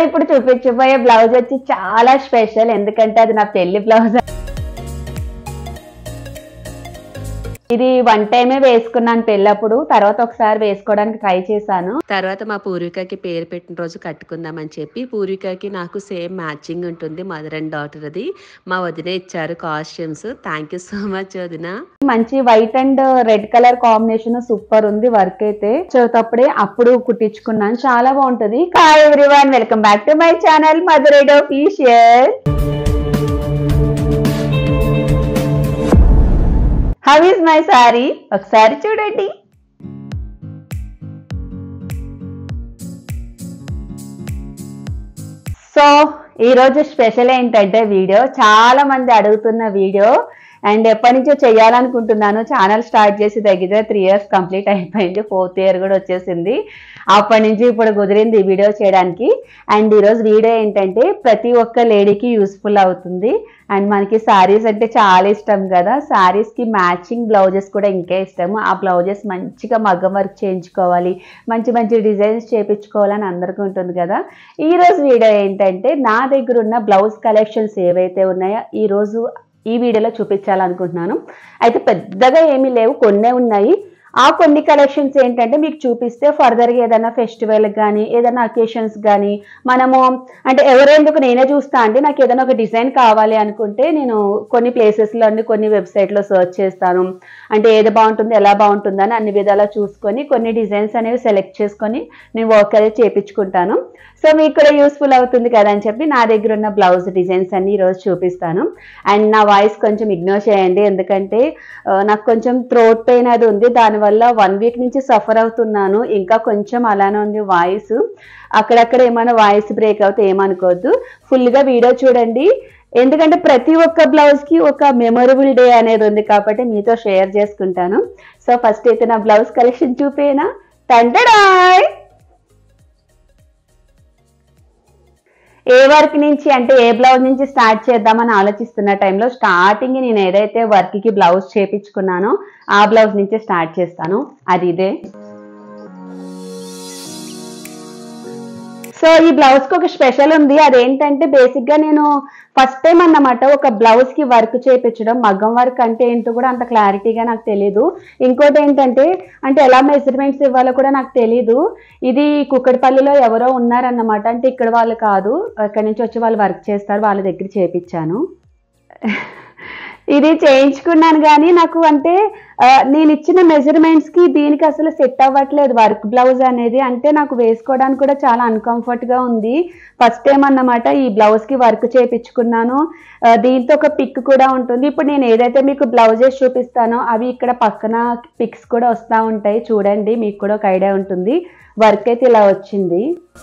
ఇప్పుడు చూపించబోయే బ్లౌజ్ వచ్చి చాలా స్పెషల్ ఎందుకంటే అది నా పెళ్లి బ్లౌజ్ ఇది వన్ టైమే వేసుకున్నాను పెళ్ళప్పుడు తర్వాత ఒకసారి వేసుకోవడానికి ట్రై చేశాను తర్వాత మా పూర్వికకి పేరు పెట్టిన రోజు కట్టుకుందామని చెప్పి పూర్వికకి నాకు సేమ్ మ్యాచింగ్ ఉంటుంది మదర్ అండ్ డాటర్ అది మా వదిన ఇచ్చారు costumes thank you so much వదిన మంచి white and red colour combination super ఉంది వర్క్ అయితే చదువుతప్పుడే అప్పుడు కుట్టించుకున్నాను చాలా బాగుంటది hi everyone welcome back to my channel మధురైడ్ official how is my sari ఒకసారి చూడండి సో ఈ రోజు స్పెషల్ ఏంటంటే వీడియో చాలా మంది అడుగుతున్న వీడియో అండ్ ఎప్పటి నుంచో చేయాలనుకుంటున్నాను ఛానల్ స్టార్ట్ చేసి దగ్గర త్రీ ఇయర్స్ కంప్లీట్ అయిపోయింది ఫోర్త్ ఇయర్ కూడా వచ్చేసింది అప్పటి నుంచి ఇప్పుడు కుదిరింది ఈ వీడియో చేయడానికి అండ్ ఈరోజు వీడియో ఏంటంటే ప్రతి ఒక్క లేడీకి యూస్ఫుల్ అవుతుంది అండ్ మనకి శారీస్ అంటే చాలా ఇష్టం కదా శారీస్ కి మ్యాచింగ్ బ్లౌజెస్ కూడా ఇంకా ఇష్టం ఆ బ్లౌజెస్ మంచిగా మగ్గం వర్క్ చేయించుకోవాలి మంచి మంచి డిజైన్స్ చేయించుకోవాలని అందరికీ ఉంటుంది కదా ఈ రోజు వీడియో ఏంటంటే నా దగ్గర ఉన్న బ్లౌజ్ కలెక్షన్స్ ఏవైతే ఉన్నాయో ఈ రోజు ఈ వీడియోలో చూపించాలనుకుంటున్నాను అయితే పెద్దగా ఏమీ లేవు కొన్నే ఉన్నాయి ఆ కొన్ని కలెక్షన్స్ ఏంటంటే మీకు చూపిస్తే ఫర్దర్గా ఏదైనా ఫెస్టివల్ కానీ ఏదైనా అకేషన్స్ కానీ మనము అంటే ఎవరెందుకు నేనే చూస్తా అంటే నాకు ఏదైనా ఒక డిజైన్ కావాలి అనుకుంటే నేను కొన్ని ప్లేసెస్లో అన్ని కొన్ని వెబ్సైట్లో సెర్చ్ చేస్తాను అంటే ఏది బాగుంటుంది ఎలా బాగుంటుంది అని అన్ని విధాలా చూసుకొని కొన్ని డిజైన్స్ అనేవి సెలెక్ట్ చేసుకొని నేను వర్క్ అనేది చేపించుకుంటాను సో మీకు కూడా యూస్ఫుల్ అవుతుంది కదా అని చెప్పి నా దగ్గర ఉన్న బ్లౌజ్ డిజైన్స్ అన్ని ఈరోజు చూపిస్తాను అండ్ నా వాయిస్ కొంచెం ఇగ్నోర్ చేయండి ఎందుకంటే ఆ, నాకు కొంచెం థ్రోట్ పెయిన్ అది ఉంది దానివల్ల వన్ వీక్ నుంచి సఫర్ అవుతున్నాను ఇంకా కొంచెం అలానే ఉంది వాయిస్ అక్కడక్కడ ఏమైనా వాయిస్ బ్రేక్ అవుతే ఏమనుకోవద్దు ఫుల్గా వీడియో చూడండి ఎందుకంటే ప్రతి ఒక్క బ్లౌజ్ కి ఒక మెమొరబుల్ డే అనేది ఉంది కాబట్టి మీతో షేర్ చేసుకుంటాను సో ఫస్ట్ అయితే నా బ్లౌజ్ కలెక్షన్ చూపేనా తంటడాయ్ ఏ వర్క్ నుంచి అంటే ఏ బ్లౌజ్ నుంచి స్టార్ట్ చేద్దామని ఆలోచిస్తున్న టైంలో స్టార్టింగ్ నేను ఏదైతే వర్క్ కి బ్లౌజ్ చేపించుకున్నానో ఆ బ్లౌజ్ నుంచే స్టార్ట్ చేస్తాను అది ఇదే సో ఈ బ్లౌజ్ కి ఒక స్పెషల్ ఉంది అదేంటంటే బేసిక్ గా నేను ఫస్ట్ టైం అన్నమాట ఒక బ్లౌజ్ కి వర్క్ చేయించడం మగ్గం వర్క్ అంటే ఏంటో కూడా అంత క్లారిటీగా నాకు తెలియదు ఇంకోటి ఏంటంటే అంటే ఎలా మెజర్మెంట్స్ ఇవ్వాలో కూడా నాకు తెలీదు ఇది కుక్కడపల్లిలో ఎవరో ఉన్నారన్నమాట అంటే ఇక్కడ వాళ్ళు కాదు అక్కడి నుంచి వచ్చి వాళ్ళు వర్క్ చేస్తారు వాళ్ళ దగ్గర చేపించాను ఇది చేయించుకున్నాను కానీ నాకు అంటే ఆ, నేను ఇచ్చిన మెజర్మెంట్స్ కి దీనికి అసలు సెట్ అవ్వట్లేదు వర్క్ బ్లౌజ్ అనేది అంటే నాకు వేసుకోవడానికి కూడా చాలా అన్కంఫర్ట్ గా ఉంది ఫస్ట్ టైం అన్నమాట ఈ బ్లౌజ్ కి వర్క్ చేయించుకున్నాను ఆ, దీంతో ఒక పిక్ కూడా ఉంటుంది ఇప్పుడు నేను ఏదైతే మీకు బ్లౌజెస్ చూపిస్తానో అవి ఇక్కడ పక్కన పిక్స్ కూడా వస్తూ ఉంటాయి చూడండి మీకు కూడా ఒక ఐడియా ఉంటుంది వర్క్ అయితే ఇలా వచ్చింది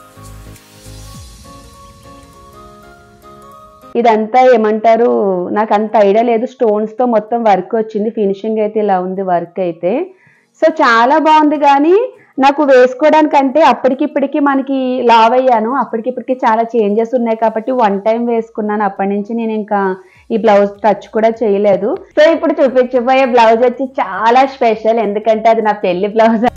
ఇదంతా ఏమంటారు నాకు అంత ఐడియా లేదు స్టోన్స్ తో మొత్తం వర్క్ వచ్చింది ఫినిషింగ్ అయితే ఇలా ఉంది వర్క్ అయితే సో చాలా బాగుంది కానీ నాకు వేసుకోవడానికంటే అప్పటికిప్పటికి మనకి లావ్ అయ్యాను అప్పటికిప్పటికి చాలా చేంజెస్ ఉన్నాయి కాబట్టి వన్ టైం వేసుకున్నాను అప్పటి నుంచి నేను ఇంకా ఈ బ్లౌజ్ టచ్ కూడా చేయలేదు సో ఇప్పుడు చూపించబోయే బ్లౌజ్ వచ్చి చాలా స్పెషల్ ఎందుకంటే అది నా పెళ్లి బ్లౌజ్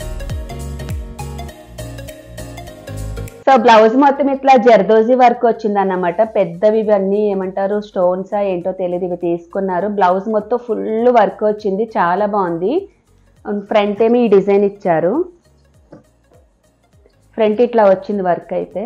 సో బ్లౌజ్ మొత్తం ఇట్లా జర్దోజీ వర్క్ వచ్చింది అన్నమాట పెద్దవి ఇవన్నీ ఏమంటారు స్టోన్స్ ఏంటో తెలియదు ఇవి తీసుకున్నారు బ్లౌజ్ మొత్తం ఫుల్ వర్క్ వచ్చింది చాలా బాగుంది ఫ్రంట్ ఏమి ఈ డిజైన్ ఇచ్చారు ఫ్రంట్ ఇట్లా వచ్చింది వర్క్ అయితే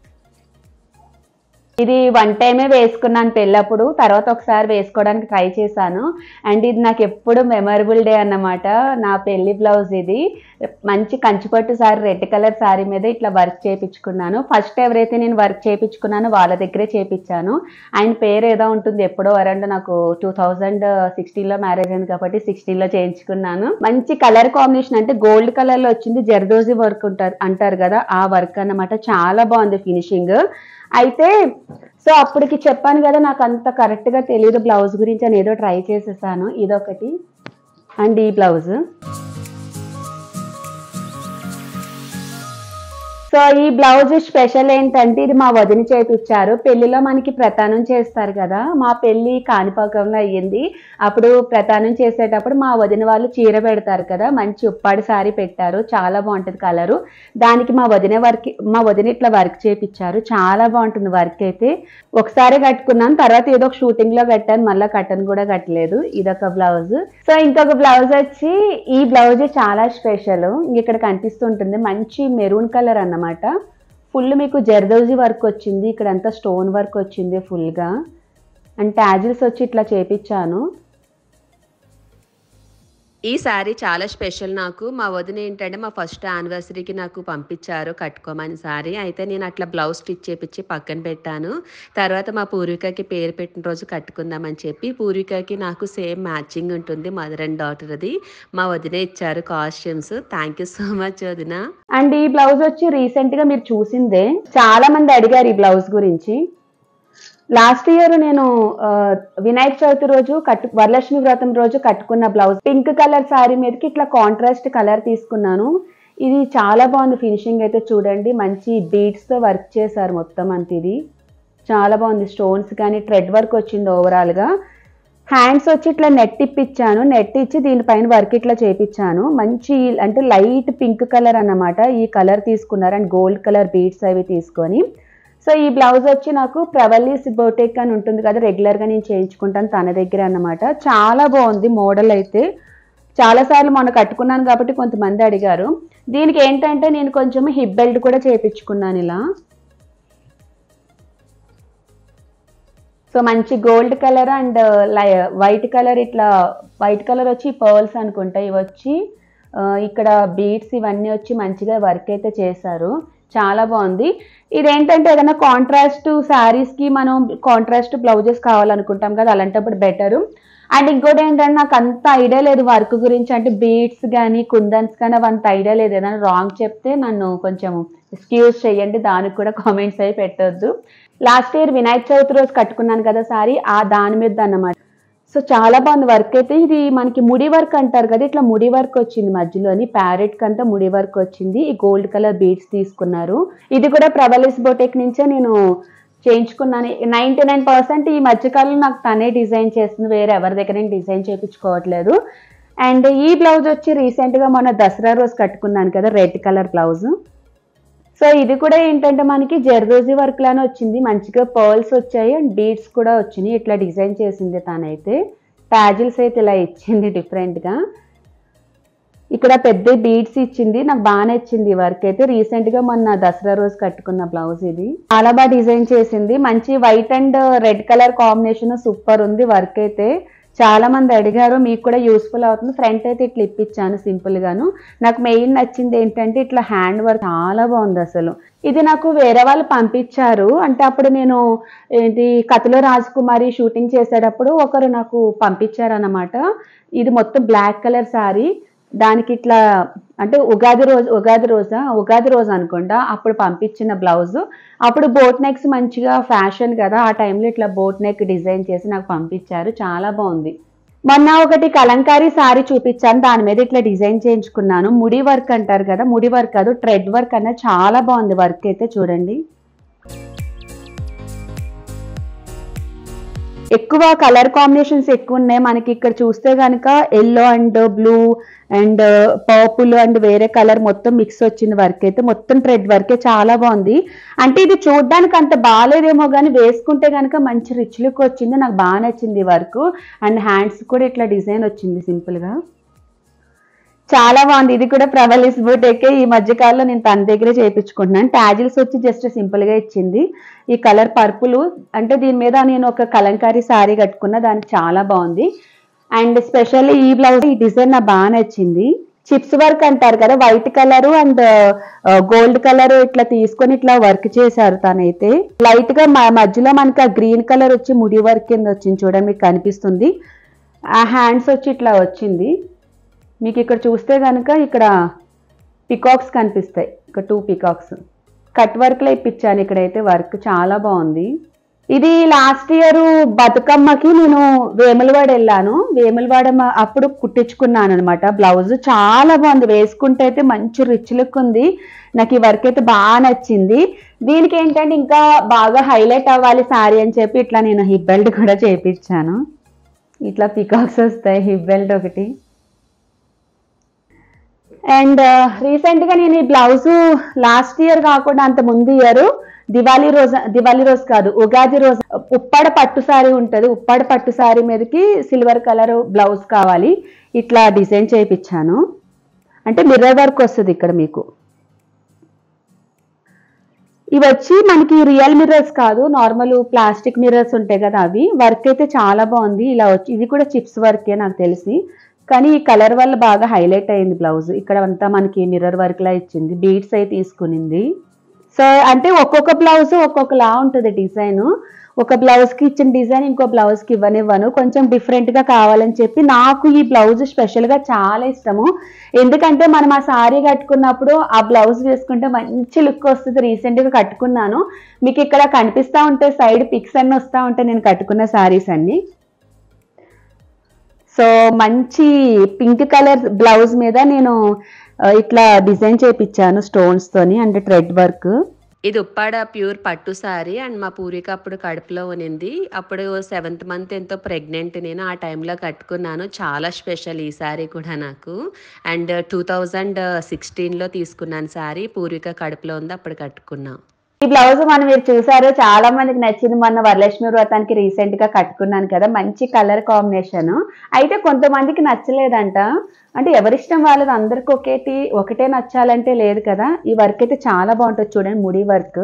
ఇది వన్ టైమే వేసుకున్నాను పెళ్ళప్పుడు తర్వాత ఒకసారి వేసుకోవడానికి ట్రై చేశాను అండ్ ఇది నాకు ఎప్పుడు మెమరబుల్ డే అన్నమాట నా పెళ్లి బ్లౌజ్ ఇది మంచి కంచిపట్టు సారీ రెడ్ కలర్ సారీ మీద ఇట్లా వర్క్ చేయించుకున్నాను ఫస్ట్ ఎవరైతే నేను వర్క్ చేయించుకున్నానో వాళ్ళ దగ్గరే చేయించాను ఆయన పేరు ఏదో ఉంటుంది ఎప్పుడో అరౌండ్ నాకు టూ థౌజండ్ సిక్స్టీన్లో మ్యారేజ్ అయింది కాబట్టి సిక్స్టీన్లో చేయించుకున్నాను మంచి కలర్ కాంబినేషన్ అంటే గోల్డ్ కలర్లో వచ్చింది జర్దోజీ వర్క్ ఉంటారు అంటారు కదా ఆ వర్క్ అన్నమాట చాలా బాగుంది ఫినిషింగ్ అయితే సో అప్పటికి చెప్పాను కదా నాకు అంత కరెక్ట్గా తెలియదు బ్లౌజ్ గురించి అని ఏదో ట్రై చేసేసాను ఇదొకటి అండ్ ఈ బ్లౌజ్ సో ఈ బ్లౌజ్ స్పెషల్ ఏంటంటే ఇది మా వదిన చేపించారు పెళ్లిలో మనకి ప్రతానం చేస్తారు కదా మా పెళ్లి కాణిపాకంలో అయ్యింది అప్పుడు ప్రతానం చేసేటప్పుడు మా వదిన వాళ్ళు చీర పెడతారు కదా మంచి ఉప్పాడి సారీ పెట్టారు చాలా బాగుంటుంది కలరు దానికి మా వదిన వర్క్ మా వదిన ఇట్లా వర్క్ చేపించారు చాలా బాగుంటుంది వర్క్ అయితే ఒకసారి కట్టుకున్నాను తర్వాత ఏదో ఒక షూటింగ్ లో కట్టాను మళ్ళీ కట్టను కూడా కట్టలేదు ఇదొక బ్లౌజ్ సో ఇంకొక బ్లౌజ్ వచ్చి ఈ బ్లౌజ్ చాలా స్పెషల్ ఇక్కడ కనిపిస్తుంటుంది మంచి మెరూన్ కలర్ అన్నమాట ఫుల్ మీకు జర్దోజీ వర్క్ వచ్చింది ఇక్కడ అంతా స్టోన్ వర్క్ వచ్చింది ఫుల్గా అండ్ ట్యాజిల్స్ వచ్చి ఇట్లా చేపించాను ఈ శారీ చాలా స్పెషల్ నాకు మా వదిన ఏంటంటే మా ఫస్ట్ యానివర్సరీకి నాకు పంపించారు కట్టుకోమని శారీ అయితే నేను అట్లా బ్లౌజ్ స్టిచ్ చేపించి పక్కన పెట్టాను తర్వాత మా పూర్వికకి పేరు పెట్టిన రోజు కట్టుకుందామని చెప్పి పూర్వికకి నాకు సేమ్ మ్యాచింగ్ ఉంటుంది మదర్ అండ్ డాటర్ అది మా వదిన ఇచ్చారు costumes thank you so much వదిన అండ్ ఈ బ్లౌజ్ వచ్చి రీసెంట్ గా మీరు చూసిందే చాలా మంది అడిగారు ఈ బ్లౌజ్ గురించి లాస్ట్ ఇయర్ నేను ఆ, వినాయక చవితి రోజు కట్టు వరలక్ష్మి వ్రతం రోజు కట్టుకున్న బ్లౌజ్ పింక్ కలర్ శారీ మీదకి ఇట్లా కాంట్రాస్ట్ కలర్ తీసుకున్నాను ఇది చాలా బాగుంది ఫినిషింగ్ అయితే చూడండి మంచి బీడ్స్ తో వర్క్ చేశారు మొత్తం అంత ఇది చాలా బాగుంది స్టోన్స్ కానీ థ్రెడ్ వర్క్ వచ్చింది ఓవరాల్ గా హ్యాండ్స్ వచ్చి ఇట్లా నెట్ ఇప్పించాను నెట్ ఇచ్చి దీనిపైన వర్క్ ఇట్లా చేపించాను మంచి అంటే లైట్ పింక్ కలర్ అన్నమాట ఈ కలర్ తీసుకున్నారు అండ్ గోల్డ్ కలర్ బీడ్స్ అవి తీసుకొని సో ఈ బ్లౌజ్ వచ్చి నాకు ప్రవల్లీస్ బోటెక్ అని ఉంటుంది కదా రెగ్యులర్ గా నేను చేయించుకుంటాను తన దగ్గర అన్నమాట చాలా బాగుంది మోడల్ అయితే చాలా సార్లు మొన్న కట్టుకున్నాను కాబట్టి కొంతమంది అడిగారు దీనికి ఏంటంటే నేను కొంచెం హిప్ బెల్ట్ కూడా చేపించుకున్నాను ఇలా సో మంచి gold colour and white colour ఇట్లా వైట్ కలర్ వచ్చి పర్ల్స్ అనుకుంటా ఇవి వచ్చి ఆ, ఇక్కడ బీడ్స్ ఇవన్నీ వచ్చి మంచిగా వర్క్ అయితే చేశారు చాలా బాగుంది ఇదేంటంటే ఏదైనా కాంట్రాస్ట్ శారీస్ కి మనం కాంట్రాస్ట్ బ్లౌజెస్ కావాలనుకుంటాం కదా అలాంటప్పుడు బెటరు అండ్ ఇంకోటి ఏంటంటే నాకు అంత ఐడియా లేదు వర్క్ గురించి అంటే బీడ్స్ కానీ కుందన్స్ కానీ అవి అంత ఐడియా లేదు ఏదైనా రాంగ్ చెప్తే నన్ను కొంచెం ఎక్స్క్యూజ్ చేయండి దానికి కూడా కామెంట్స్ అవి పెట్టొద్దు లాస్ట్ ఇయర్ వినాయక చవితి రోజు కట్టుకున్నాను కదా సారీ ఆ దాని మీద అన్నమాట సో చాలా బాగుంది వర్క్ అయితే ఇది మనకి ముడి వర్క్ అంటారు కదా ఇట్లా ముడి వర్క్ వచ్చింది మధ్యలోని ప్యారెట్ కంతా ముడి వర్క్ వచ్చింది ఈ గోల్డ్ కలర్ బీడ్స్ తీసుకున్నారు ఇది కూడా ప్రబలిస్ బొటెక్ నుంచే నేను చేయించుకున్నాను నైంటీ నైన్ పర్సెంట్ ఈ మధ్యకాలంలో నాకు తనే డిజైన్ చేస్తుంది వేరే ఎవరి దగ్గర నేను డిజైన్ చేయించుకోవట్లేదు అండ్ ఈ బ్లౌజ్ వచ్చి recent గా మొన్న దసరా రోజు కట్టుకున్నాను కదా రెడ్ కలర్ బ్లౌజ్ సో ఇది కూడా ఏంటంటే మనకి జర్దోజీ వర్క్ లానే వచ్చింది మంచిగా పర్ల్స్ వచ్చాయి అండ్ బీడ్స్ కూడా వచ్చినాయి ఇట్లా డిజైన్ చేసింది తనైతే ప్యాజిల్స్ అయితే ఇలా ఇచ్చింది different గా ఇక్కడ పెద్ద బీడ్స్ ఇచ్చింది నాకు బాగా నచ్చింది ఈ వర్క్ అయితే రీసెంట్ గా మొన్న దసరా రోజు కట్టుకున్న బ్లౌజ్ ఇది చాలా బాగా డిజైన్ చేసింది మంచి white and red colour combination super ఉంది వర్క్ అయితే చాలా మంది అడిగారు మీకు కూడా యూస్ఫుల్ అవుతుంది ఫ్రంట్ అయితే ఇట్లా ఇప్పించాను సింపుల్ గాను నాకు మెయిన్ నచ్చింది ఏంటంటే ఇట్లా హ్యాండ్ వర్క్ చాలా బాగుంది అసలు ఇది నాకు వేరే వాళ్ళు పంపించారు అంటే అప్పుడు నేను ఏంటి కథలో రాజకుమారి షూటింగ్ చేసేటప్పుడు ఒకరు నాకు పంపించారన్నమాట ఇది మొత్తం బ్లాక్ కలర్ సారీ దానికి ఇట్లా అంటే ఉగాది రోజు ఉగాది రోజా ఉగాది రోజు అనుకుంటా అప్పుడు పంపించిన బ్లౌజ్ అప్పుడు బోట్ నెక్స్ మంచిగా ఫ్యాషన్ కదా ఆ టైంలో ఇట్లా బోట్ నెక్ డిజైన్ చేసి నాకు పంపించారు చాలా బాగుంది మొన్న ఒకటి కలంకారీ సారీ చూపించాను దాని మీద ఇట్లా డిజైన్ చేయించుకున్నాను ముడి వర్క్ అంటారు కదా ముడి వర్క్ కాదు ట్రెడ్ వర్క్ అన్నది చాలా బాగుంది వర్క్ అయితే చూడండి ఎక్కువ కలర్ కాంబినేషన్స్ ఎక్కువ ఉన్నాయి మనకి ఇక్కడ చూస్తే కనుక yellow and blue and purple and వేరే కలర్ మొత్తం మిక్స్ వచ్చింది వర్క్ అయితే మొత్తం ట్రెడ్ వర్కే చాలా బాగుంది అంటే ఇది చూడడానికి అంత బాగాలేదేమో కానీ వేసుకుంటే కనుక మంచి రిచ్ లుక్ వచ్చింది నాకు బాగా నచ్చింది వర్క్ అండ్ హ్యాండ్స్ కూడా ఇట్లా డిజైన్ వచ్చింది సింపుల్ గా చాలా బాగుంది ఇది కూడా ప్రబలిస్ బూటెక్కే ఈ మధ్య కాలంలో నేను తన దగ్గరే చేయించుకుంటున్నాను ట్యాజిల్స్ వచ్చి జస్ట్ సింపుల్ గా ఇచ్చింది ఈ కలర్ పర్పుల్ అంటే దీని మీద నేను ఒక కలంకారీ సారీ కట్టుకున్నా దానికి చాలా బాగుంది అండ్ స్పెషల్లీ ఈ బ్లౌజ్ ఈ డిజైన్ నాకు బాగా నచ్చింది చిప్స్ వర్క్ అంటారు కదా white colour and gold colour ఇట్లా తీసుకొని ఇట్లా వర్క్ చేశారు తనైతే లైట్ గా మ- మధ్యలో మనకి ఆ గ్రీన్ కలర్ వచ్చి ముడి వర్క్ కింద వచ్చింది చూడండి మీకు కనిపిస్తుంది ఆ హ్యాండ్స్ వచ్చి ఇట్లా వచ్చింది మీకు ఇక్కడ చూస్తే కనుక ఇక్కడ పికాక్స్ కనిపిస్తాయి ఇక్కడ టూ పికాక్స్ కట్ వర్క్లో ఇప్పించాను ఇక్కడైతే వర్క్ చాలా బాగుంది ఇది లాస్ట్ ఇయర్ బతుకమ్మకి నేను వేములవాడ వెళ్ళాను వేములవాడ మ- అప్పుడు కుట్టించుకున్నాను అనమాట బ్లౌజ్ చాలా బాగుంది వేసుకుంటే అయితే మంచి రిచ్ లుక్ ఉంది నాకు ఈ వర్క్ అయితే బాగా నచ్చింది దీనికి ఏంటంటే ఇంకా బాగా హైలైట్ అవ్వాలి సారీ అని చెప్పి ఇట్లా నేను హిప్ బెల్ట్ కూడా చేపించాను ఇట్లా పికాక్స్ వస్తాయి హిప్ బెల్ట్ ఒకటి అండ్ రీసెంట్ గా నేను ఈ బ్లౌజ్ లాస్ట్ ఇయర్ కాకుండా అంత ముందు ఇయర్ దివాళీ రోజు దివాళీ రోజు కాదు ఉగాది రోజు ఉప్పాడ పట్టు సారీ ఉంటది ఉప్పాడ పట్టు సారీ మీదకి సిల్వర్ కలర్ బ్లౌజ్ కావాలి ఇట్లా డిజైన్ చేయించాను అంటే మిర్రర్ వర్క్ వస్తుంది ఇక్కడ మీకు ఇవి వచ్చి మనకి రియల్ మిర్రర్స్ కాదు నార్మల్ ప్లాస్టిక్ మిర్రర్స్ ఉంటాయి కదా అవి వర్క్ అయితే చాలా బాగుంది ఇలా వచ్చి ఇది కూడా చిప్స్ వర్కే నాకు తెలిసి కానీ ఈ కలర్ వల్ల బాగా హైలైట్ అయింది బ్లౌజ్ ఇక్కడ అంతా మనకి మిర్రర్ వర్క్ లా ఇచ్చింది బీడ్స్ అయి తీసుకునింది సో అంటే ఒక్కొక్క బ్లౌజ్ ఒక్కొక్కలా ఉంటుంది డిజైన్ ఒక బ్లౌజ్ కి ఇచ్చిన డిజైన్ ఇంకో బ్లౌజ్ కి ఇవ్వనివ్వను కొంచెం డిఫరెంట్ గా కావాలని చెప్పి నాకు ఈ బ్లౌజ్ స్పెషల్ గా చాలా ఇష్టము ఎందుకంటే మనం ఆ సారీ కట్టుకున్నప్పుడు ఆ బ్లౌజ్ వేసుకుంటే మంచి లుక్ వస్తుంది రీసెంట్ గా కట్టుకున్నాను మీకు ఇక్కడ కనిపిస్తా ఉంటే సైడ్ పిక్స్ అన్ని వస్తా ఉంటాయి నేను కట్టుకున్న సారీస్ అన్ని సో మంచి పింక్ కలర్ బ్లౌజ్ మీద నేను ఆ, ఇట్లా డిజైన్ చేపించాను స్టోన్స్ తోని అండ్ థ్రెడ్ వర్క్ ఇది ఉప్పాడ ప్యూర్ పట్టు సారీ అండ్ మా పూరిక అప్పుడు కడుపులో ఉనింది అప్పుడు సెవెంత్ మంత్ ఎంతో ప్రెగ్నెంట్ నేను ఆ టైంలో కట్టుకున్నాను చాలా స్పెషల్ ఈ సారీ కూడా నాకు అండ్ టూ థౌజండ్ సిక్స్టీన్లో తీసుకున్నాను సారీ పూర్విక కడుపులో ఉంది అప్పుడు కట్టుకున్నా ఈ బ్లౌజ్ మనం మీరు చూసారు చాలా మందికి నచ్చింది మొన్న వరలక్ష్మి వ్రతానికి రీసెంట్ గా కట్టుకున్నాను కదా మంచి కలర్ కాంబినేషన్ అయితే కొంతమందికి నచ్చలేదంట అంటే ఎవరిష్టం వాళ్ళది అందరికి ఒకేటి ఒకటే నచ్చాలంటే లేదు కదా ఈ వర్క్ అయితే చాలా బాగుంటుంది చూడండి ముడి వర్క్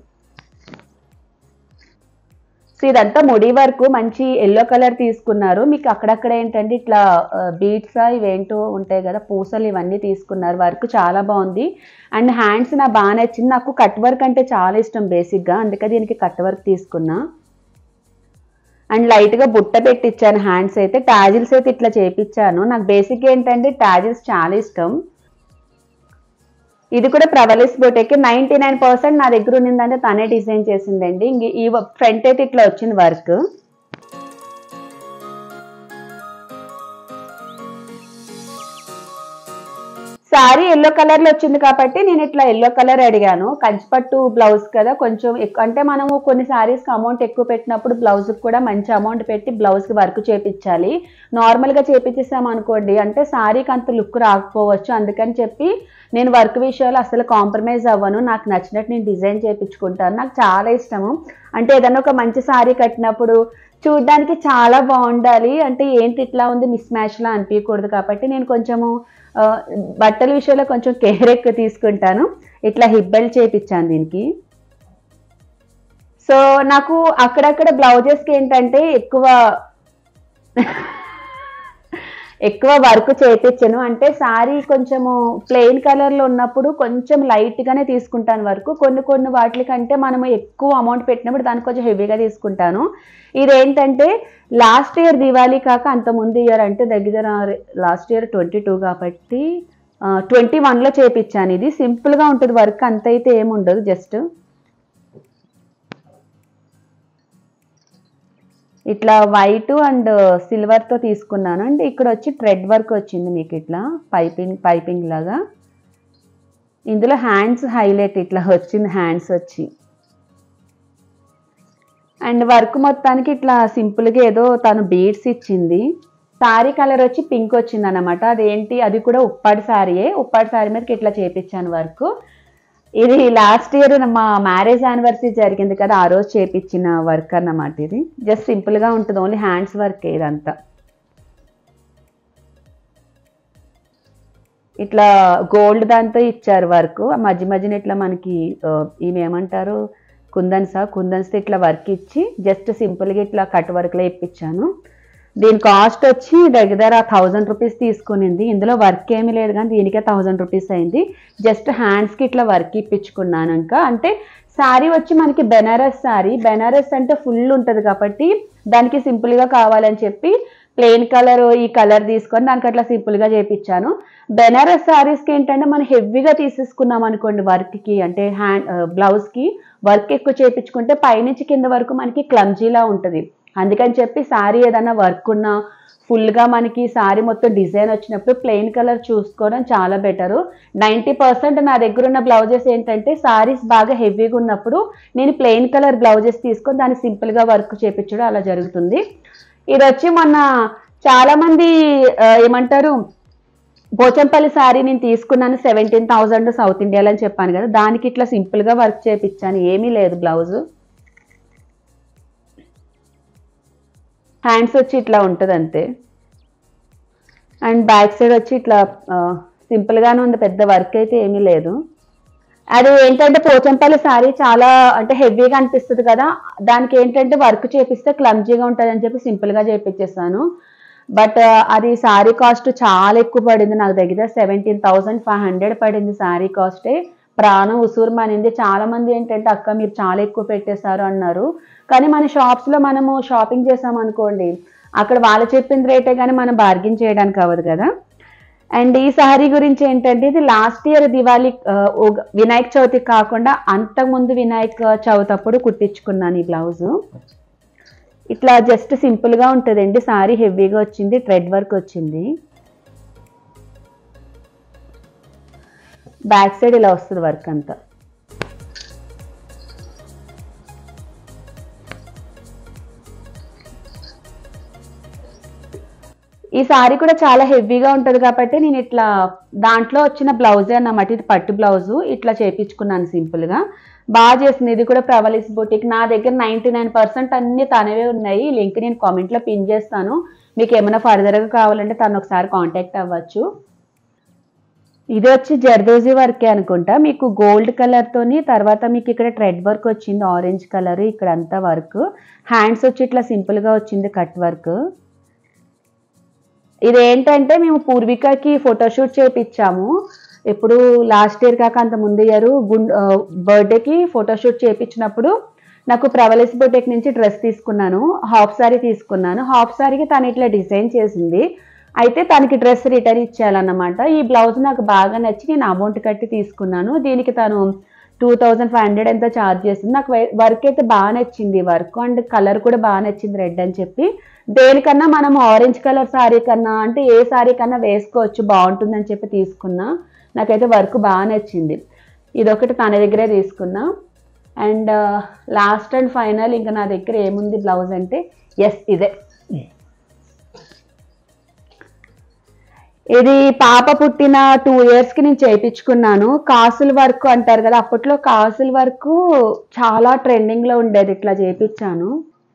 సో ఇదంతా ముడి వర్క్ మంచి ఎల్లో కలర్ తీసుకున్నారు మీకు అక్కడక్కడ ఏంటంటే ఇట్లా బీట్స్ ఇవేంటో ఉంటాయి కదా పూసలు ఇవన్నీ తీసుకున్నారు వర్క్ చాలా బాగుంది అండ్ హ్యాండ్స్ నా బాగా నచ్చింది నాకు కట్ వర్క్ అంటే చాలా ఇష్టం బేసిక్గా అందుకే దీనికి కట్ వర్క్ తీసుకున్నా అండ్ లైట్గా బుట్ట పెట్టించాను హ్యాండ్స్ అయితే టాజిల్స్ అయితే ఇట్లా చేపించాను నాకు బేసిక్ ఏంటంటే టాజిల్స్ చాలా ఇష్టం ఇది కూడా ప్రవలిస్ బొటేకి నైంటీ నైన్ పర్సెంట్ నా దగ్గర ఉన్నిందంటే తనే డిజైన్ చేసిందండి ఇంక ఈ ఫ్రంట్ అయితే ఇట్లా వచ్చింది వర్క్ సారీ ఎల్లో కలర్ లో వచ్చింది కాబట్టి నేను ఇట్లా ఎల్లో కలర్ అడిగాను కంచిపట్టు బ్లౌజ్ కదా కొంచెం ఎక్కువ అంటే మనము కొన్ని సారీస్ కి అమౌంట్ ఎక్కువ పెట్టినప్పుడు బ్లౌజ్ కూడా మంచి అమౌంట్ పెట్టి బ్లౌజ్ కి వర్క్ చేపించాలి నార్మల్ గా చేపించేసాం అనుకోండి అంటే సారీకి అంత లుక్ రాకపోవచ్చు అందుకని చెప్పి నేను వర్క్ విషయాలు అసలు కాంప్రమైజ్ అవ్వను నాకు నచ్చినట్టు నేను డిజైన్ చేయించుకుంటాను నాకు చాలా ఇష్టము అంటే ఏదైనా ఒక మంచి సారీ కట్టినప్పుడు చూడడానికి చాలా బాగుండాలి అంటే ఏంటి ఇట్లా ఉంది మిస్ మ్యాచ్ లా అనిపించకూడదు కాబట్టి నేను కొంచెము ఆ, బట్టల విషయంలో కొంచెం కేర్ ఎక్కువ తీసుకుంటాను ఇట్లా హిప్ బెల్ట్ చేయించాను దీనికి సో నాకు అక్కడక్కడ బ్లౌజెస్కి ఏంటంటే ఎక్కువ ఎక్కువ వర్క్ చేయించను అంటే సారీ కొంచెము ప్లెయిన్ కలర్లో ఉన్నప్పుడు కొంచెం లైట్గానే తీసుకుంటాను వర్క్ కొన్ని కొన్ని వాటికంటే మనము ఎక్కువ అమౌంట్ పెట్టినప్పుడు దానికి కొంచెం హెవీగా తీసుకుంటాను ఇదేంటంటే లాస్ట్ ఇయర్ దివాళీ కాక అంత ముందు ఇయర్ అంటే దగ్గర లాస్ట్ ఇయర్ ట్వంటీ టూ కాబట్టి ట్వంటీ వన్లో చేపించాను ఇది సింపుల్గా ఉంటుంది వర్క్ అంత అయితే ఏముండదు జస్ట్ ఇట్లా వైట్ అండ్ సిల్వర్ తో తీసుకున్నాను అండ్ ఇక్కడ వచ్చి థ్రెడ్ వర్క్ వచ్చింది మీకు ఇట్లా పైపింగ్ పైపింగ్ లాగా ఇందులో హ్యాండ్స్ హైలైట్ ఇట్లా వచ్చింది హ్యాండ్స్ వచ్చి అండ్ వర్క్ మొత్తానికి ఇట్లా సింపుల్గా ఏదో తను బీడ్స్ ఇచ్చింది సారీ కలర్ వచ్చి పింక్ వచ్చింది అనమాట అదేంటి అది కూడా ఉప్పాడి సారీయే ఉప్పాడి సారీ మీదకి ఇట్లా చేపించాను వర్క్ ఇది లాస్ట్ ఇయర్ మా మ్యారేజ్ యానివర్సరీ జరిగింది కదా ఆ రోజు చేపించిన వర్క్ అన్నమాట ఇది జస్ట్ సింపుల్ గా ఉంటుంది ఓన్లీ హ్యాండ్స్ వర్క్ ఇదంతా ఇట్లా గోల్డ్ దాంతో ఇచ్చారు వర్క్ మధ్య మధ్యన ఇట్లా మనకి ఆ, ఇవి ఏమంటారు కుందన్సా కుందన్స్తో ఇట్లా వర్క్ ఇచ్చి జస్ట్ సింపుల్గా ఇట్లా కట్ వర్క్లో ఇప్పించాను దీని కాస్ట్ వచ్చి దగ్గర థౌజండ్ రూపీస్ తీసుకునింది ఇందులో వర్క్ ఏమీ లేదు కానీ దీనికే థౌజండ్ రూపీస్ అయింది జస్ట్ హ్యాండ్స్కి ఇట్లా వర్క్ ఇప్పించుకున్నాను ఇంకా అంటే శారీ వచ్చి మనకి బెనారస్ శారీ బెనారస్ అంటే ఫుల్ ఉంటుంది కాబట్టి దానికి సింపుల్గా కావాలని చెప్పి ప్లెయిన్ కలర్ ఈ కలర్ తీసుకొని దానికి అట్లా సింపుల్ గా చేపించాను బెనారస్ సారీస్ కి ఏంటంటే మనం హెవీగా తీసేసుకున్నాం అనుకోండి వర్క్ కి అంటే హ్యాండ్ బ్లౌజ్ కి వర్క్ ఎక్కువ చేపించుకుంటే పైనుంచి కింద వరకు మనకి క్లమ్జీలా ఉంటుంది అందుకని చెప్పి సారీ ఏదైనా వర్క్ ఉన్నా ఫుల్ గా మనకి సారీ మొత్తం డిజైన్ వచ్చినప్పుడు ప్లెయిన్ కలర్ చూసుకోవడం చాలా బెటరు నైంటీ పర్సెంట్ నా దగ్గర ఉన్న బ్లౌజెస్ ఏంటంటే సారీస్ బాగా హెవీగా ఉన్నప్పుడు నేను ప్లెయిన్ కలర్ బ్లౌజెస్ తీసుకొని దాన్ని సింపుల్ గా వర్క్ చేపించడం అలా జరుగుతుంది ఇది వచ్చి మొన్న చాలా మంది ఆ, ఏమంటారు పోచంపల్లి సారీ నేను తీసుకున్నాను సెవెంటీన్ థౌజండ్ సౌత్ ఇండియాలో అని చెప్పాను కదా దానికి ఇట్లా సింపుల్ గా వర్క్ చేపించాను ఏమీ లేదు బ్లౌజ్ హ్యాండ్స్ వచ్చి ఇట్లా ఉంటుంది అంతే అండ్ బ్యాక్ సైడ్ వచ్చి ఇట్లా ఆ, simple గానే ఉంది పెద్ద వర్క్ అయితే ఏమీ లేదు అది ఏంటంటే పోచంపల్లి సారీ చాలా అంటే హెవీగా అనిపిస్తుంది కదా దానికి ఏంటంటే వర్క్ చేపిస్తే క్లమ్జీగా ఉంటుంది అని చెప్పి సింపుల్ గా చేపించేసాను బట్ అది సారీ కాస్ట్ చాలా ఎక్కువ పడింది నాకు దగ్గర సెవెంటీన్ థౌసండ్ ఫైవ్ హండ్రెడ్ పడింది సారీ కాస్టే ప్రాణం ఉసూరుమనింది చాలా మంది ఏంటంటే అక్క మీరు చాలా ఎక్కువ పెట్టేశారు అన్నారు కానీ మన షాప్స్ లో మనము షాపింగ్ చేసాం అనుకోండి అక్కడ వాళ్ళు చెప్పిన రేటే కానీ మనం బార్గెన్ చేయడానికి అవ్వదు కదా అండ్ ఈ సారీ గురించి ఏంటంటే ఇది లాస్ట్ ఇయర్ దివాళీ ఆ, ఉగ- వినాయక చవితికి కాకుండా అంతకుముందు వినాయక చవితి అప్పుడు కుట్టించుకున్నాను ఈ బ్లౌజ్ ఇట్లా జస్ట్ సింపుల్ గా ఉంటుందండి సారీ హెవీగా వచ్చింది థ్రెడ్ వర్క్ వచ్చింది బ్యాక్ సైడ్ ఇలా వస్తుంది వర్క్ అంతా ఈ సారీ కూడా చాలా హెవీగా ఉంటుంది కాబట్టి నేను ఇట్లా దాంట్లో వచ్చిన బ్లౌజే అన్నమాట ఇది పట్టు బ్లౌజు ఇట్లా చేపించుకున్నాను సింపుల్ గా బాగా చేసింది ఇది కూడా ప్రవలిస్ బొటిక్ నా దగ్గర నైంటీ నైన్ పర్సెంట్ అన్ని తనవే ఉన్నాయి లింక్ నేను కామెంట్ లో పిన్ చేస్తాను మీకు ఏమైనా ఫర్దర్ గా కావాలంటే తను ఒకసారి కాంటాక్ట్ అవ్వచ్చు ఇది వచ్చి జర్దోజీ వర్కే అనుకుంటా మీకు గోల్డ్ కలర్ తోని తర్వాత మీకు ఇక్కడ ట్రెడ్ వర్క్ వచ్చింది ఆరెంజ్ కలర్ ఇక్కడ అంతా వర్క్ హ్యాండ్స్ వచ్చి ఇట్లా సింపుల్ గా వచ్చింది కట్ వర్క్ ఇది ఏంటంటే మేము పూర్వికకి ఫోటోషూట్ చేపించాము ఇప్పుడు లాస్ట్ ఇయర్ కాక అంత ముందు ఇయర్ గుండ్ బర్త్డేకి ఫోటోషూట్ చేపించినప్పుడు నాకు ప్రవలిస్ బొటెక్ నుంచి డ్రెస్ తీసుకున్నాను హాఫ్ సారీ తీసుకున్నాను హాఫ్ సారీకి తను ఇట్లా డిజైన్ చేసింది అయితే తనకి డ్రెస్ రిటర్న్ ఇచ్చేయాలన్నమాట ఈ బ్లౌజ్ నాకు బాగా నచ్చి నేను అమౌంట్ కట్టి తీసుకున్నాను దీనికి తను టూ థౌజండ్ ఫైవ్ హండ్రెడ్ ఎంతో ఛార్జ్ చేసింది నాకు వర్క్ అయితే బాగా నచ్చింది వర్క్ అండ్ కలర్ కూడా బాగా నచ్చింది రెడ్ అని చెప్పి దేనికన్నా మనం ఆరెంజ్ కలర్ శారీ కన్నా అంటే ఏ శారీ కన్నా వేసుకోవచ్చు బాగుంటుందని చెప్పి తీసుకున్నా నాకైతే వర్క్ బాగా నచ్చింది ఇదొకటి తన దగ్గరే తీసుకున్నా అండ్ లాస్ట్ అండ్ ఫైనల్ ఇంకా నా దగ్గర ఏముంది బ్లౌజ్ అంటే ఎస్ ఇదే ఇది పాప పుట్టిన టూ ఇయర్స్ కి నేను చేయించుకున్నాను కాసుల వర్క్ అంటారు కదా అప్పట్లో కాసుల వర్క్ చాలా ట్రెండింగ్ లో ఉండేది ఇట్లా చేయించాను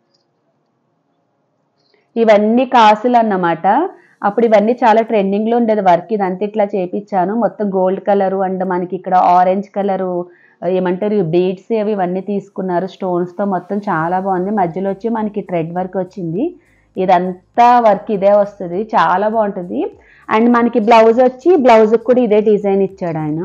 ఇవన్నీ కాసులు అన్నమాట అప్పుడు ఇవన్నీ చాలా ట్రెండింగ్ లో ఉండేది వర్క్ ఇదంతా ఇట్లా చేపించాను మొత్తం గోల్డ్ కలర్ అండ్ మనకి ఇక్కడ ఆరెంజ్ కలరు ఏమంటారు బీడ్స్ అవి ఇవన్నీ తీసుకున్నారు స్టోన్స్ తో మొత్తం చాలా బాగుంది మధ్యలో వచ్చి మనకి థ్రెడ్ వర్క్ వచ్చింది ఇదంతా వర్క్ ఇదే వస్తుంది చాలా బాగుంటుంది అండ్ మనకి బ్లౌజ్ వచ్చి బ్లౌజ్ కూడా ఇదే డిజైన్ ఇచ్చాడు ఆయన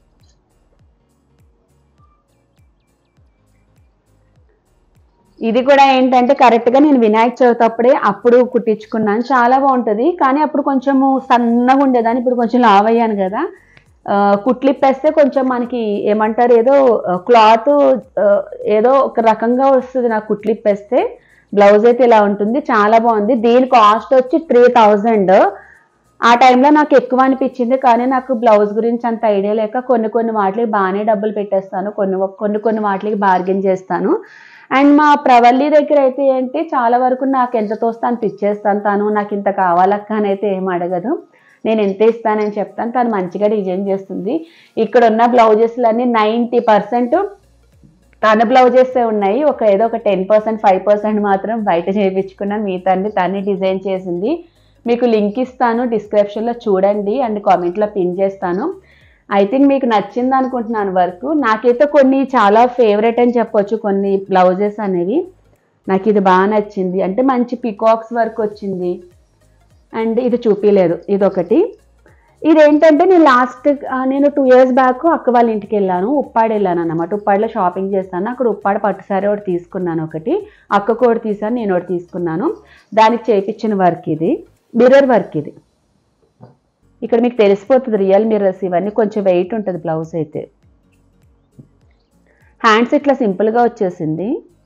ఇది కూడా ఏంటంటే కరెక్ట్ గా నేను వినాయక చవితి అప్పుడే అప్పుడు కుట్టించుకున్నాను చాలా బాగుంటది కానీ అప్పుడు కొంచెము సన్నగా ఉండేదాన్ని ఇప్పుడు కొంచెం లావ్ అయ్యాను కదా ఆ, కుట్లిప్పేస్తే కొంచెం మనకి ఏమంటారు ఏదో క్లాత్ ఏదో ఒక రకంగా వస్తుంది నాకు కుట్లిప్పేస్తే బ్లౌజ్ అయితే ఇలా ఉంటుంది చాలా బాగుంది దీని కాస్ట్ వచ్చి త్రీ థౌజండ్ ఆ టైంలో నాకు ఎక్కువ అనిపించింది కానీ నాకు బ్లౌజ్ గురించి అంత ఐడియా లేక కొన్ని కొన్ని వాటికి బాగానే డబ్బులు పెట్టేస్తాను కొన్ని కొన్ని కొన్ని వాటికి బార్గెన్ చేస్తాను అండ్ మా ప్రవల్లి దగ్గర అయితే ఏంటి చాలా వరకు నాకు ఎంత తోస్తే అంత ఇచ్చేస్తాను తను నాకు ఇంత కావాలక్క అని అయితే ఏం అడగదు నేను ఎంత ఇస్తానని చెప్తాను తను మంచిగా డిజైన్ చేస్తుంది ఇక్కడ ఉన్న బ్లౌజెస్లన్నీ నైంటీ పర్సెంట్ తన బ్లౌజెస్ ఉన్నాయి ఒక ఏదో ఒక టెన్ పర్సెంట్ ఫైవ్ పర్సెంట్ మాత్రం బయట చేయించుకున్నాను మిగతాన్ని తన్ని డిజైన్ చేసింది మీకు లింక్ ఇస్తాను డిస్క్రిప్షన్లో చూడండి అండ్ కామెంట్లో పిన్ చేస్తాను ఐ థింక్ మీకు నచ్చింది అనుకుంటున్నాను వర్క్ నాకైతే కొన్ని చాలా ఫేవరెట్ అని చెప్పొచ్చు కొన్ని బ్లౌజెస్ అనేవి నాకు ఇది బాగా నచ్చింది అంటే మంచి పికాక్స్ వర్క్ వచ్చింది అండ్ ఇది చూపించలేదు ఇది ఒకటి ఇదేంటంటే నేను లాస్ట్ నేను టూ ఇయర్స్ బ్యాక్ అక్క వాళ్ళ ఇంటికి వెళ్ళాను ఉప్పాడు వెళ్ళాను అనమాట ఉప్పాడులో షాపింగ్ చేస్తాను అక్కడ ఉప్పాడు పట్టు సారీ ఒకటి తీసుకున్నాను ఒకటి అక్కకు ఒకటి తీసాను నేను ఒకటి తీసుకున్నాను దానికి చేయించిన వర్క్ ఇది మిర్రర్ వర్క్ ఇది ఇక్కడ మీకు తెలిసిపోతుంది రియల్ మిర్రర్స్ ఇవన్నీ కొంచెం వెయిట్ ఉంటుంది బ్లౌజ్ అయితే హ్యాండ్స్ ఇట్లా సింపుల్గా వచ్చేసింది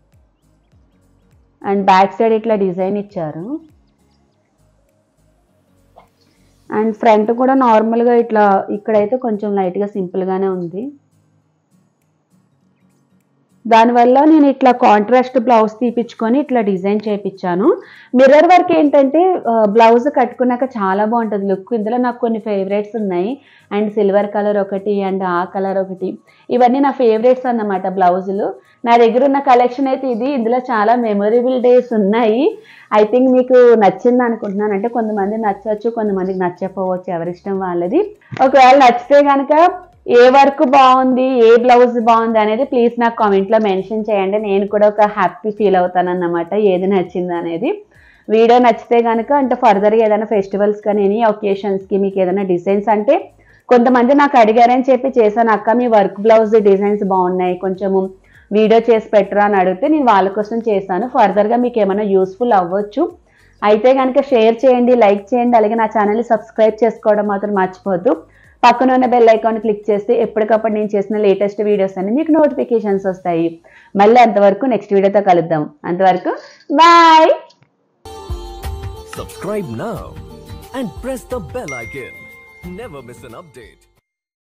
అండ్ బ్యాక్ సైడ్ ఇట్లా డిజైన్ ఇచ్చారు అండ్ ఫ్రంట్ కూడా నార్మల్గా ఇట్లా ఇక్కడైతే కొంచెం లైట్గా సింపుల్గానే ఉంది దానివల్ల నేను ఇట్లా కాంట్రాస్ట్ బ్లౌజ్ తీపించుకొని ఇట్లా డిజైన్ చేయించాను మిర్రర్ వర్క్ ఏంటంటే బ్లౌజ్ కట్టుకున్నాక చాలా బాగుంటుంది లుక్ ఇందులో నాకు కొన్ని ఫేవరెట్స్ ఉన్నాయి అండ్ సిల్వర్ కలర్ ఒకటి అండ్ ఆ కలర్ ఒకటి ఇవన్నీ నా ఫేవరెట్స్ అన్నమాట బ్లౌజులు నా దగ్గర ఉన్న కలెక్షన్ అయితే ఇది ఇందులో చాలా మెమొరబుల్ డేస్ ఉన్నాయి ఐ థింక్ మీకు నచ్చింది అనుకుంటున్నాను అంటే కొంతమంది నచ్చవచ్చు కొంతమందికి నచ్చకపోవచ్చు ఎవరిష్టం వాళ్ళది ఒకవేళ నచ్చితే కనుక ఏ వర్క్ బాగుంది ఏ బ్లౌజ్ బాగుంది అనేది ప్లీజ్ నాకు కామెంట్లో మెన్షన్ చేయండి నేను కూడా ఒక హ్యాపీ ఫీల్ అవుతాను అన్నమాట ఏది నచ్చింది అనేది వీడియో నచ్చితే కనుక అంటే ఫర్దర్గా ఏదైనా ఫెస్టివల్స్ కానీ ఎనీ ఒకేషన్స్కి మీకు ఏదైనా డిజైన్స్ అంటే కొంతమంది నాకు అడిగారని చెప్పి చేశాను అక్క మీ వర్క్ బ్లౌజ్ డిజైన్స్ బాగున్నాయి కొంచెము వీడియో చేసి పెట్టరా అని అడిగితే నేను వాళ్ళ కోసం చేశాను ఫర్దర్గా మీకు ఏమైనా యూస్ఫుల్ అవ్వచ్చు అయితే కనుక షేర్ చేయండి లైక్ చేయండి అలాగే నా ఛానల్ని సబ్స్క్రైబ్ చేసుకోవడం మాత్రం మర్చిపోద్దు పక్కన ఉన్న బెల్ ఐకాన్ క్లిక్ చేస్తే ఎప్పటికప్పుడు నేను చేసిన లేటెస్ట్ వీడియోస్ అన్ని మీకు నోటిఫికేషన్స్ వస్తాయి మళ్ళీ అంతవరకు నెక్స్ట్ వీడియోతో కలుద్దాం అంతవరకు bye Subscribe now and press the bell icon. Never miss an update.